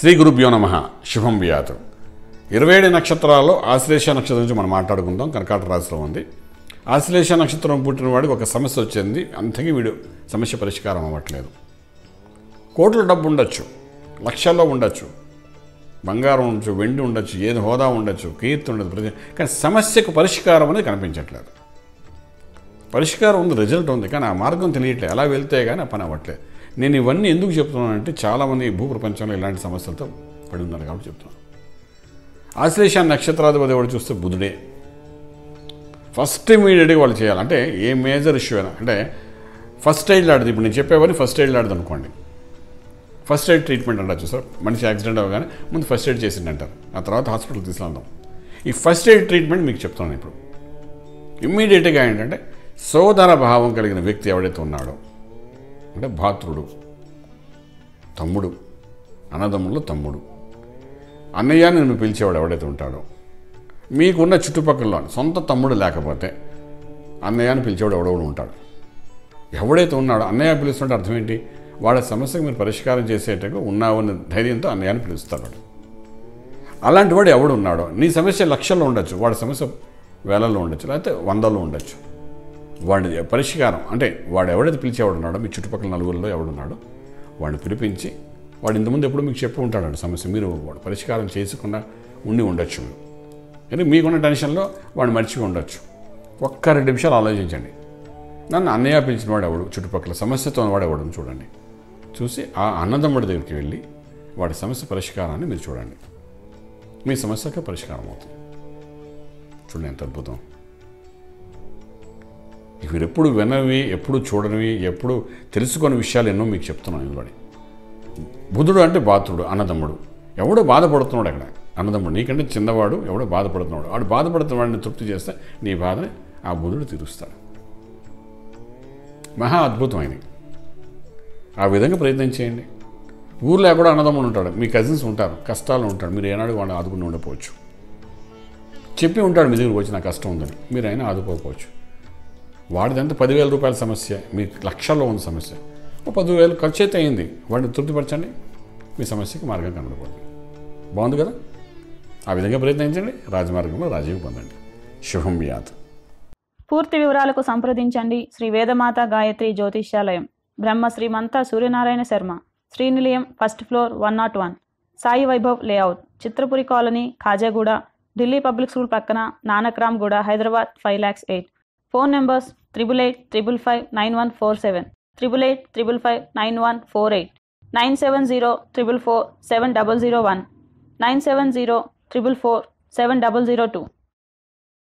శ్రీ గురుభ్యో నమ శుభం వ్యాత్ ఇరవై ఏడు నక్షత్రాల్లో ఆశ్లేష నక్షత్రం గురించి మనం మాట్లాడుకుందాం కర్కాటక రాశిలో ఉంది ఆశ్లేష నక్షత్రం పుట్టిన వాడికి ఒక సమస్య వచ్చింది అంతకీ వీడు సమస్య పరిష్కారం అవ్వట్లేదు కోట్ల డబ్బు ఉండొచ్చు లక్షల్లో ఉండొచ్చు బంగారం ఉండొచ్చు వెండి ఉండొచ్చు ఏది హోదా ఉండొచ్చు కీర్తి ఉండదు ప్రతి కానీ సమస్యకు పరిష్కారం అనేది కనిపించట్లేదు పరిష్కారం ఉంది రిజల్ట్ ఉంది కానీ ఆ మార్గం తెలియట్లేదు అలా వెళ్తే కానీ ఆ పని అవ్వట్లేదు నేను ఇవన్నీ ఎందుకు చెప్తున్నానంటే చాలామంది భూ ప్రపంచంలో ఇలాంటి సమస్యలతో పడి ఉన్నారు కాబట్టి చెప్తున్నాను ఆశ్లేష నక్షత్రాధిపతి వాడు చూస్తే బుధుడే ఫస్ట్ ఇమీడియట్గా వాళ్ళు చేయాలి అంటే ఏ మేజర్ ఇష్యూ అయినా అంటే ఫస్ట్ ఎయిడ్ లాంటిది ఇప్పుడు నేను చెప్పేవని ఫస్ట్ ఎయిడ్ లాంటిది అనుకోండి ఫస్ట్ ఎయిడ్ ట్రీట్మెంట్ అంటారు సార్ మనిషి యాక్సిడెంట్ అవ్వగానే ముందు ఫస్ట్ ఎయిడ్ చేసింది అంటారు ఆ తర్వాత హాస్పిటల్ తీసుకెళ్దాం ఈ ఫస్ట్ ఎయిడ్ ట్రీట్మెంట్ మీకు చెప్తున్నాను ఇప్పుడు ఇమ్మీడియట్గా ఏంటంటే సోదర భావం కలిగిన వ్యక్తి ఎవడైతే ఉన్నాడో అంటే భాతృడు తమ్ముడు అన్నదమ్ముల్లో తమ్ముడు అన్నయ్య నిన్ను పిలిచేవాడు ఎవడైతే ఉంటాడో మీకున్న చుట్టుపక్కల సొంత తమ్ముడు లేకపోతే అన్నయ్య అని పిలిచేవాడు ఎవడెవడు ఉంటాడు ఎవడైతే ఉన్నాడో అన్నయ్య పిలుస్తుంటే అర్థం ఏంటి వాళ్ళ సమస్యకు మీరు పరిష్కారం చేసేటకు ఉన్నావన్న ధైర్యంతో అన్నయ్యని పిలుస్తాడు వాడు అలాంటి వాడు ఎవడు ఉన్నాడో నీ సమస్య లక్షల్లో ఉండొచ్చు వాడి సమస్య వేలల్లో ఉండొచ్చు లేకపోతే వందల్లో ఉండొచ్చు వాడి పరిష్కారం అంటే వాడు ఎవడైతే పిలిచేవాడు ఉన్నాడో మీ చుట్టుపక్కల నలుగురిలో ఎవడున్నాడో వాడిని పిలిపించి వాడు ఇంతకుముందు ఎప్పుడు మీకు చెప్పి ఉంటాడు సమస్య మీరు వాడు పరిష్కారం చేసుకున్నా ఉండి ఉండొచ్చు మీరు కానీ మీకున్న టెన్షన్లో వాడు మర్చిపోయి ఉండొచ్చు ఒక్క రెండు నిమిషాలు ఆలోచించండి నన్ను అన్నయ్య పిలిచిన వాడు ఎవడు చుట్టుపక్కల సమస్యతో వాడు ఎవడని చూడండి చూసి ఆ అన్నదమ్ముడి దగ్గరికి వెళ్ళి వాడి సమస్య పరిష్కారాన్ని మీరు చూడండి మీ సమస్యకు పరిష్కారం అవుతుంది చూడండి ఎంత అద్భుతం మీరు ఎప్పుడు వినవి ఎప్పుడు చూడనివి ఎప్పుడు తెలుసుకొని విషయాలు ఎన్నో మీకు చెప్తున్నాను ఇందులోని బుధుడు అంటే బాతుడు అన్నదమ్ముడు ఎవడో బాధపడుతున్నాడు అక్కడ అన్నదమ్ముడు నీకంటే చిన్నవాడు ఎవడో బాధపడుతున్నాడు వాడు బాధపడుతున్న వాడిని తృప్తి చేస్తే నీ బాధని ఆ బుధుడు తీరుస్తాడు మహా అద్భుతమైనది ఆ విధంగా ప్రయత్నం చేయండి ఊర్లో కూడా అన్నదమ్ముడు ఉంటాడు మీ కజిన్స్ ఉంటారు కష్టాలు ఉంటాడు మీరు ఏనాడు వాడిని ఆదుకుని ఉండకపోవచ్చు చెప్పి ఉంటాడు మీ దగ్గరికి వచ్చి నా కష్టం ఉందని మీరు అయినా ఆదుకోకపోవచ్చు వాడిదంతా పదివేల రూపాయల సమస్య మీ లక్షల్లో ఉన్న సమస్య ఓ పదివేలు ఖర్చు అయితే అయింది వాడిని తృప్తిపరచండి మీ సమస్యకి మార్గం కనబడిపోతుంది బాగుంది కదా ఆ విధంగా ప్రయత్నించండి రాజమార్గంలో రాజీవ్ పొందండి శుభం యాత్ పూర్తి వివరాలకు సంప్రదించండి Shri Vedamata Gayatri Jyotishyalayam Brahma Srimantha Suryanarayana Sharma Srinilayam first floor one nought one Sai Vaibhav layout Chitrapuri colony Khajaguda Delhi public school పక్కన Nanakramguda Hyderabad five lakhs eight phone numbers triple eight triple five nine one four seven triple eight triple five nine one four eight nine seven zero triple four seven double zero one nine seven zero triple four seven double zero two